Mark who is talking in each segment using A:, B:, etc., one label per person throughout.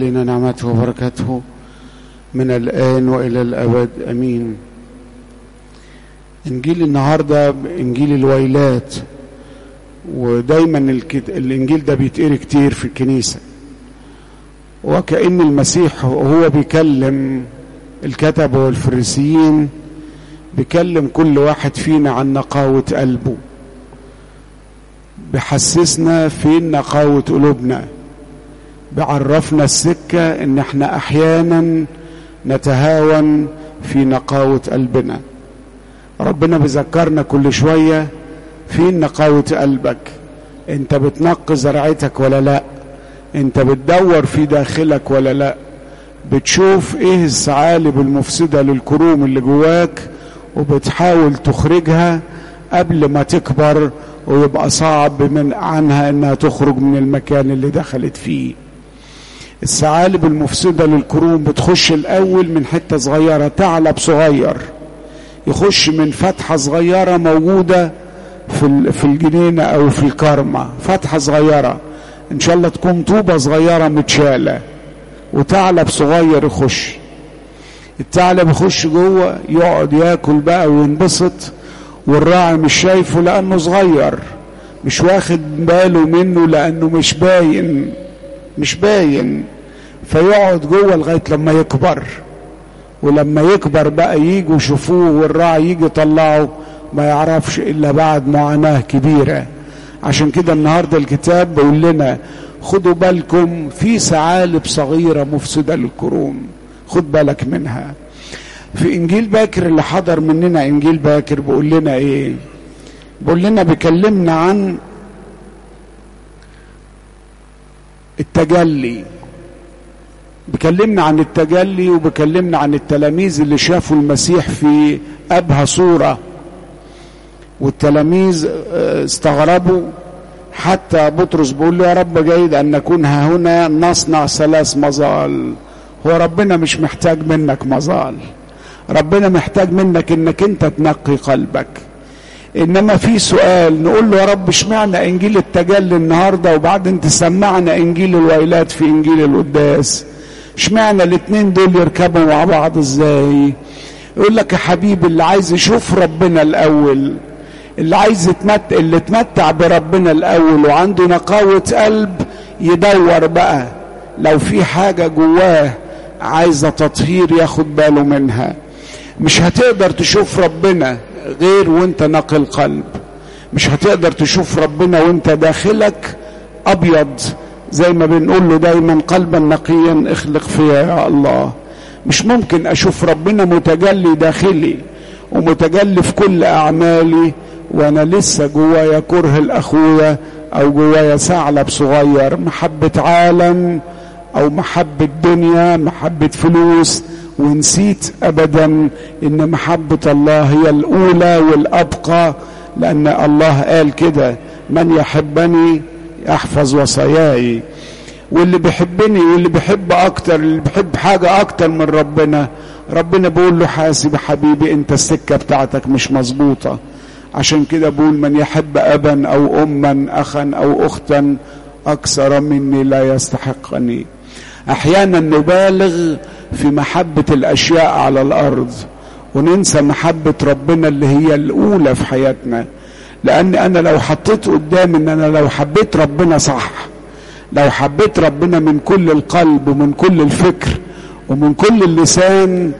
A: لنا نعمته وبركاته من الآن وإلى الأبد أمين إنجيل النهاردة إنجيل الويلات ودايما الكت... الإنجيل ده بيتقري كتير في الكنيسة وكأن المسيح وهو بيكلم الكتبة والفريسيين بيكلم كل واحد فينا عن نقاوة قلبه بيحسسنا فين نقاوة قلوبنا بعرفنا السكة ان احنا احيانا نتهاون في نقاوة قلبنا ربنا بيذكرنا كل شوية فين نقاوة قلبك انت بتنقي زرعتك ولا لا انت بتدور في داخلك ولا لا بتشوف ايه الثعالب المفسدة للكروم اللي جواك وبتحاول تخرجها قبل ما تكبر ويبقى صعب من عنها انها تخرج من المكان اللي دخلت فيه الثعالب المفسدة للكروم بتخش الأول من حتة صغيرة ثعلب صغير يخش من فتحة صغيرة موجودة في في الجنينة أو في الكرمة فتحة صغيرة إن شاء الله تكون طوبة صغيرة متشالة وثعلب صغير يخش الثعلب يخش جوه يقعد ياكل بقى وينبسط والراعي مش شايفه لأنه صغير مش واخد باله منه لأنه مش باين مش باين فيقعد جوه لغايه لما يكبر ولما يكبر بقى يجوا يشوفوه والراعي يجي يطلعه ما يعرفش الا بعد معاناه كبيره عشان كده النهارده الكتاب بيقول لنا خدوا بالكم في ثعالب صغيره مفسده للكروم خد بالك منها في انجيل باكر اللي حضر مننا انجيل باكر بيقول لنا ايه بيقول لنا بيكلمنا عن التجلي بكلمنا عن التجلي وبكلمنا عن التلاميذ اللي شافوا المسيح في أبهى صورة والتلاميذ استغربوا حتى بطرس بيقول له يا رب جيد أن نكون ها هنا نصنع ثلاث مظال هو ربنا مش محتاج منك مظال ربنا محتاج منك انك انت تنقي قلبك انما في سؤال نقول له يا رب اشمعنى انجيل التجلي النهارده وبعدين تسمعنا انجيل الويلات في انجيل القداس اشمعنى الاثنين دول يركبوا مع بعض ازاي يقول لك يا حبيبي اللي عايز يشوف ربنا الاول اللي عايز يتمتع اللي اتمتع بربنا الاول وعنده نقاوة قلب يدور بقى لو في حاجة جواه عايزة تطهير ياخد باله منها مش هتقدر تشوف ربنا غير وانت نقي القلب مش هتقدر تشوف ربنا وانت داخلك ابيض زي ما بنقول له دايما قلبا نقيا اخلق فيا يا الله مش ممكن اشوف ربنا متجلي داخلي ومتجلي في كل اعمالي وانا لسه جوايا كره الاخويا او جوايا ثعلب صغير محبة عالم او محبة دنيا محبة فلوس ونسيت ابدا ان محبة الله هي الاولى والابقى لان الله قال كده من يحبني يحفظ وصاياي واللي بيحبني واللي بيحب اكتر اللي بيحب حاجة اكتر من ربنا ربنا بيقول له حاسب حبيبي انت السكة بتاعتك مش مظبوطة عشان كده بقول من يحب ابا او اما اخا او اختا اكثر مني لا يستحقني احيانا نبالغ في محبة الاشياء على الارض وننسى محبة ربنا اللي هي الاولى في حياتنا لان انا لو حطيت قدامي ان انا لو حبيت ربنا صح لو حبيت ربنا من كل القلب ومن كل الفكر ومن كل اللسان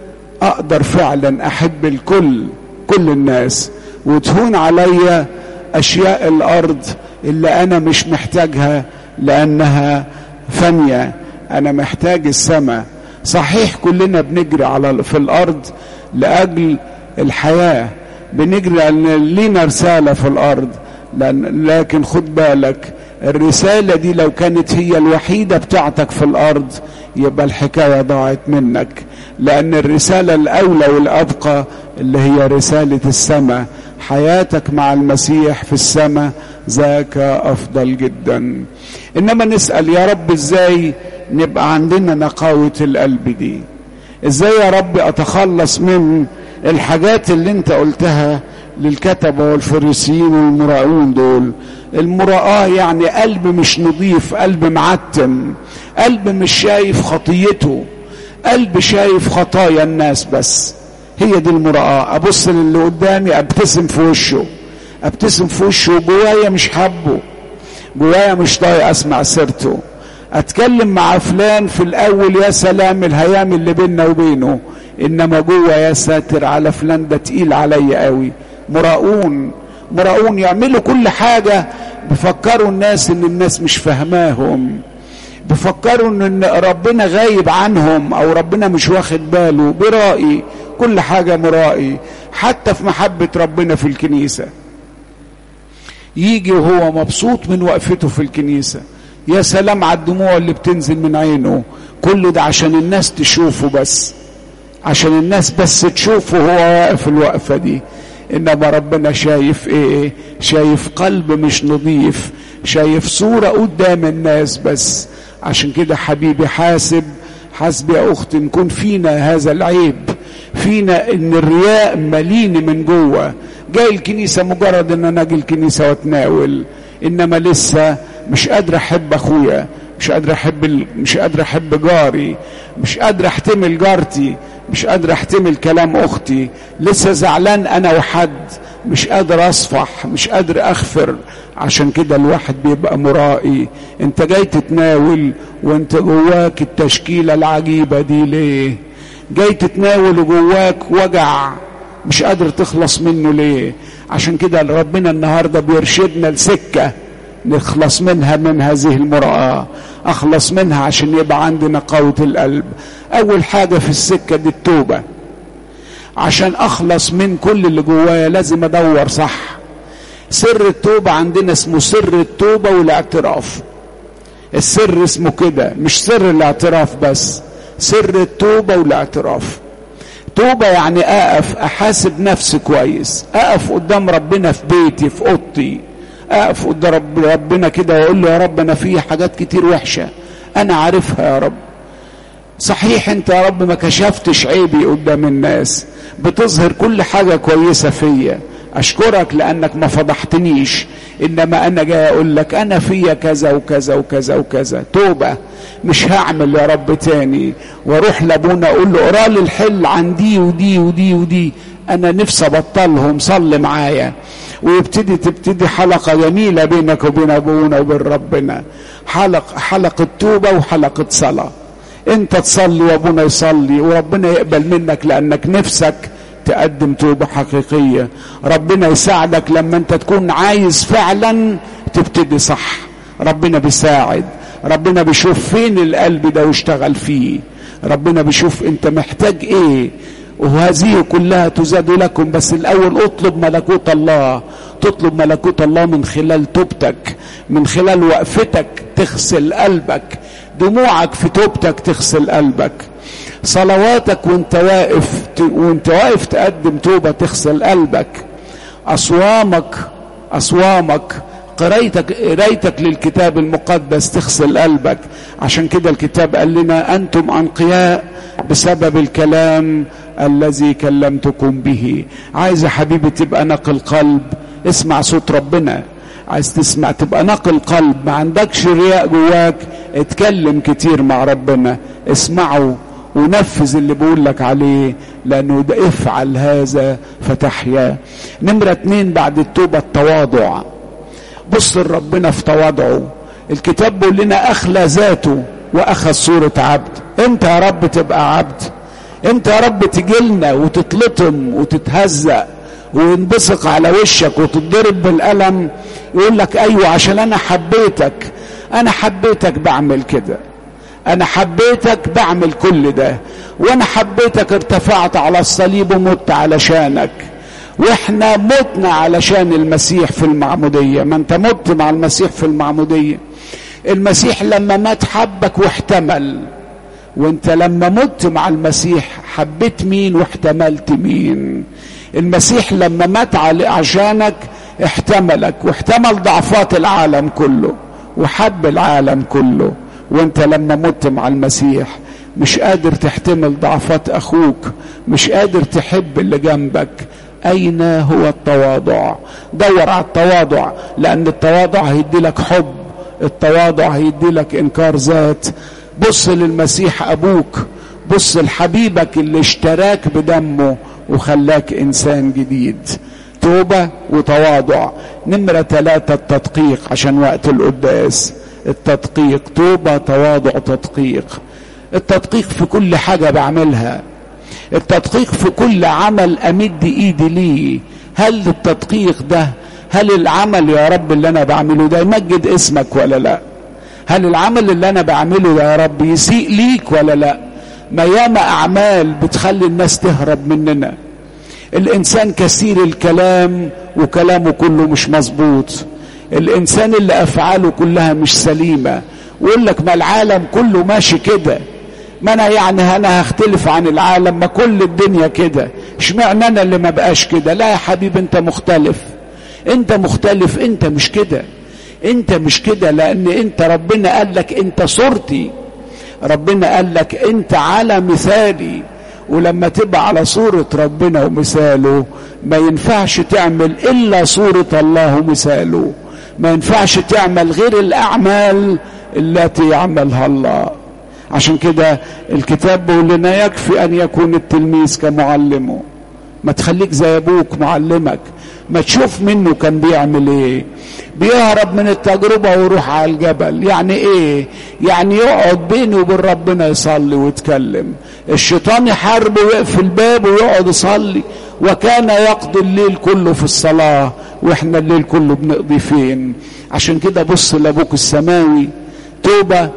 A: اقدر فعلا احب الكل كل الناس وتهون عليا اشياء الارض اللي انا مش محتاجها لانها فانيه انا محتاج السماء صحيح كلنا بنجري على في الارض لاجل الحياه بنجري لان لينا رساله في الارض لأن لكن خد بالك الرساله دي لو كانت هي الوحيده بتاعتك في الارض يبقى الحكايه ضاعت منك لان الرساله الاولى والابقى اللي هي رساله السماء حياتك مع المسيح في السماء ذاك افضل جدا انما نسال يا رب ازاي نبقى عندنا نقاوه القلب دي ازاي يا رب اتخلص من الحاجات اللي انت قلتها للكتبة والفريسيين والمراؤون دول المراءة يعني قلب مش نظيف قلب معتم قلب مش شايف خطيته قلب شايف خطايا الناس بس هي دي المراءة ابص للي قدامي ابتسم في وشه ابتسم في وشه جوايا مش حبه جوايا مش طايق اسمع سيرته اتكلم مع فلان في الاول يا سلام الهيام اللي بيننا وبينه انما جوه يا ساتر على فلان ده تقيل عليا قوي مراؤون مراؤون يعملوا كل حاجه بيفكروا الناس ان الناس مش فاهماهم بيفكروا ان ربنا غايب عنهم او ربنا مش واخد باله برائي كل حاجه مرائي حتى في محبه ربنا في الكنيسه يجي وهو مبسوط من وقفته في الكنيسه يا سلام على الدموع اللي بتنزل من عينه كل ده عشان الناس تشوفه بس عشان الناس بس تشوفه وهو واقف الوقفة دي إنما ربنا شايف إيه شايف قلب مش نظيف شايف صورة قدام الناس بس عشان كده حبيبي حاسب حسب يا أخت نكون فينا هذا العيب فينا إن الرياء مليني من جوه جاي الكنيسة مجرد إن أنا أجي الكنيسة وأتناول إنما لسه مش قادر أحب أخويا مش قادر أحب ال... مش قادر أحب جاري مش قادر أحتمل جارتي مش قادر احتمل كلام اختي لسه زعلان انا وحد مش قادر اصفح مش قادر اغفر عشان كده الواحد بيبقى مرائي انت جاي تتناول وانت جواك التشكيلة العجيبة دي ليه جاي تتناول وجواك وجع مش قادر تخلص منه ليه عشان كده ربنا النهاردة بيرشدنا لسكة نخلص منها من هذه المرأة أخلص منها عشان يبقى عندنا قوة القلب أول حاجة في السكة دي التوبة عشان أخلص من كل اللي جوايا لازم أدور صح سر التوبة عندنا اسمه سر التوبة والاعتراف السر اسمه كده مش سر الاعتراف بس سر التوبة والاعتراف توبة يعني أقف أحاسب نفسي كويس أقف قدام ربنا في بيتي في أوضتي اقف قدام رب ربنا كده واقول له يا رب انا في حاجات كتير وحشه انا عارفها يا رب صحيح انت يا رب ما كشفتش عيبي قدام الناس بتظهر كل حاجه كويسه فيا اشكرك لانك ما فضحتنيش انما انا جاي اقول لك انا فيا كذا وكذا وكذا وكذا توبه مش هعمل يا رب تاني واروح لابونا اقول له اقرا لي الحل عن دي ودي ودي ودي انا نفسي ابطلهم صلي معايا ويبتدي تبتدي حلقه جميله بينك وبين ابونا وبين ربنا حلق حلقه توبه وحلقه صلاه انت تصلي وابونا يصلي وربنا يقبل منك لانك نفسك تقدم توبه حقيقيه ربنا يساعدك لما انت تكون عايز فعلا تبتدي صح ربنا بيساعد ربنا بيشوف فين القلب ده واشتغل فيه ربنا بيشوف انت محتاج ايه وهذه كلها تزاد لكم بس الاول اطلب ملكوت الله تطلب ملكوت الله من خلال توبتك من خلال وقفتك تغسل قلبك دموعك في توبتك تغسل قلبك صلواتك وانت واقف وانت واقف تقدم توبه تغسل قلبك اصوامك اصوامك قرايتك قرايتك للكتاب المقدس تغسل قلبك عشان كده الكتاب قال لنا انتم انقياء بسبب الكلام الذي كلمتكم به عايز يا حبيبي تبقى نقل قلب اسمع صوت ربنا عايز تسمع تبقى نقل قلب ما عندكش رياء جواك اتكلم كتير مع ربنا اسمعه ونفذ اللي بقول لك عليه لانه ده افعل هذا فتحيا نمرة اتنين بعد التوبة التواضع بص لربنا في تواضعه الكتاب بيقول لنا اخلى ذاته واخذ صورة عبد امتى يا رب تبقى عبد امتى يا رب تجيلنا وتتلطم وتتهزأ وينبصق على وشك وتتضرب بالقلم يقول لك ايوه عشان انا حبيتك انا حبيتك بعمل كده انا حبيتك بعمل كل ده وانا حبيتك ارتفعت على الصليب ومت علشانك واحنا متنا علشان المسيح في المعمودية ما انت مت مع المسيح في المعمودية المسيح لما مات حبك واحتمل وانت لما مت مع المسيح حبيت مين واحتملت مين المسيح لما مات عشانك احتملك واحتمل ضعفات العالم كله وحب العالم كله وانت لما مت مع المسيح مش قادر تحتمل ضعفات اخوك مش قادر تحب اللي جنبك أين هو التواضع دور على التواضع لأن التواضع هيدي لك حب التواضع هيدي لك إنكار ذات بص للمسيح أبوك بص لحبيبك اللي اشتراك بدمه وخلاك إنسان جديد توبة وتواضع نمرة ثلاثة التدقيق عشان وقت القداس التدقيق توبة تواضع تدقيق التدقيق في كل حاجة بعملها التدقيق في كل عمل أمد إيدي ليه هل التدقيق ده هل العمل يا رب اللي أنا بعمله ده يمجد اسمك ولا لا هل العمل اللي أنا بعمله ده يا رب يسيء ليك ولا لا ما ياما أعمال بتخلي الناس تهرب مننا الإنسان كثير الكلام وكلامه كله مش مظبوط الإنسان اللي أفعاله كلها مش سليمة ويقول لك ما العالم كله ماشي كده ما انا يعني انا هختلف عن العالم ما كل الدنيا كده اشمعنى انا اللي ما بقاش كده لا يا حبيبي انت مختلف انت مختلف انت مش كده انت مش كده لان انت ربنا قال لك انت صورتي ربنا قال لك انت على مثالي ولما تبقى على صورة ربنا ومثاله ما ينفعش تعمل إلا صورة الله ومثاله ما ينفعش تعمل غير الأعمال التي يعملها الله عشان كده الكتاب بيقول لنا يكفي أن يكون التلميذ كمعلمه ما تخليك زي أبوك معلمك ما تشوف منه كان بيعمل ايه بيهرب من التجربة ويروح على الجبل يعني ايه يعني يقعد بينه وبين ربنا يصلي ويتكلم الشيطان يحاربه ويقفل الباب ويقعد يصلي وكان يقضي الليل كله في الصلاة واحنا الليل كله بنقضي فين عشان كده بص لابوك السماوي توبة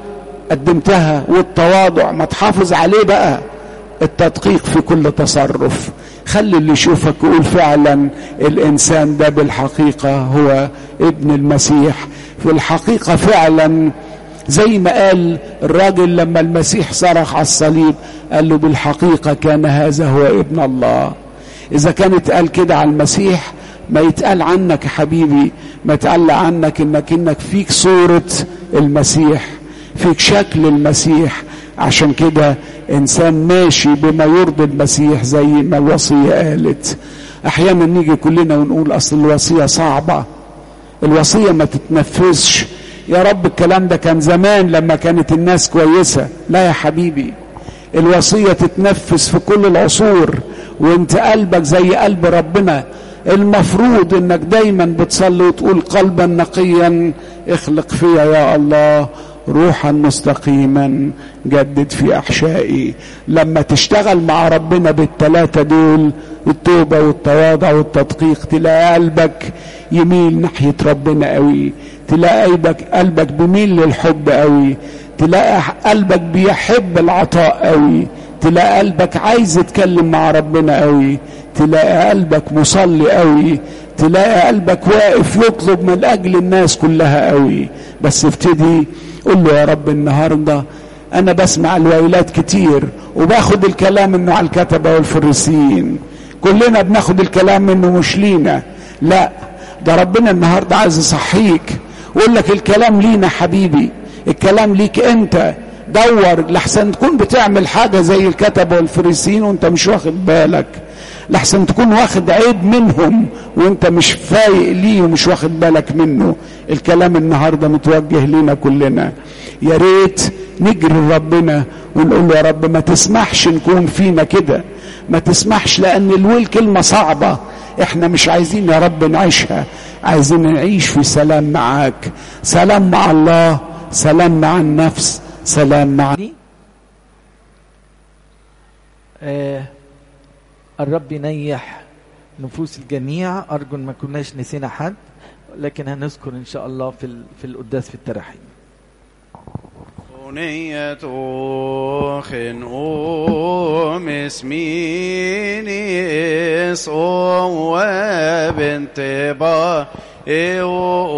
A: قدمتها والتواضع ما تحافظ عليه بقى التدقيق في كل تصرف خلي اللي يشوفك يقول فعلا الانسان ده بالحقيقه هو ابن المسيح في الحقيقه فعلا زي ما قال الراجل لما المسيح صرخ على الصليب قال له بالحقيقه كان هذا هو ابن الله اذا كانت قال كده على المسيح ما يتقال عنك يا حبيبي ما يتقال عنك انك انك فيك صوره المسيح فيك شكل المسيح عشان كده انسان ماشي بما يرضي المسيح زي ما الوصيه قالت احيانا نيجي كلنا ونقول اصل الوصيه صعبه الوصيه ما تتنفذش يا رب الكلام ده كان زمان لما كانت الناس كويسه لا يا حبيبي الوصيه تتنفذ في كل العصور وانت قلبك زي قلب ربنا المفروض انك دايما بتصلي وتقول قلبا نقيا اخلق فيا يا الله روحا مستقيما جدد في احشائي لما تشتغل مع ربنا بالثلاثه دول التوبه والتواضع والتدقيق تلاقي قلبك يميل ناحيه ربنا قوي تلاقي قلبك قلبك بيميل للحب قوي تلاقي قلبك بيحب العطاء قوي تلاقي قلبك عايز يتكلم مع ربنا قوي تلاقي قلبك مصلي قوي تلاقي قلبك واقف يطلب من اجل الناس كلها قوي بس ابتدي قول له يا رب النهارده انا بسمع الويلات كتير وباخد الكلام منه على الكتبه والفريسيين كلنا بناخد الكلام منه مش لينا لا ده ربنا النهارده عايز يصحيك ويقول لك الكلام لينا حبيبي الكلام ليك انت دور لحسن تكون بتعمل حاجة زي الكتبة والفريسيين وانت مش واخد بالك لحسن تكون واخد عيب منهم وانت مش فايق ليه ومش واخد بالك منه الكلام النهاردة متوجه لنا كلنا يا ريت نجري لربنا ونقول له يا رب ما تسمحش نكون فينا كده ما تسمحش لان الويل كلمة صعبة احنا مش عايزين يا رب نعيشها عايزين نعيش في سلام معاك سلام مع الله سلام مع النفس سلام مع
B: آه الرب ينيح نفوس الجميع أرجو ما كناش نسينا حد لكن هنذكر إن شاء الله في ال- في القداس في التراحيم
C: أغنية أخن أم اسميني اسقوا وبنت با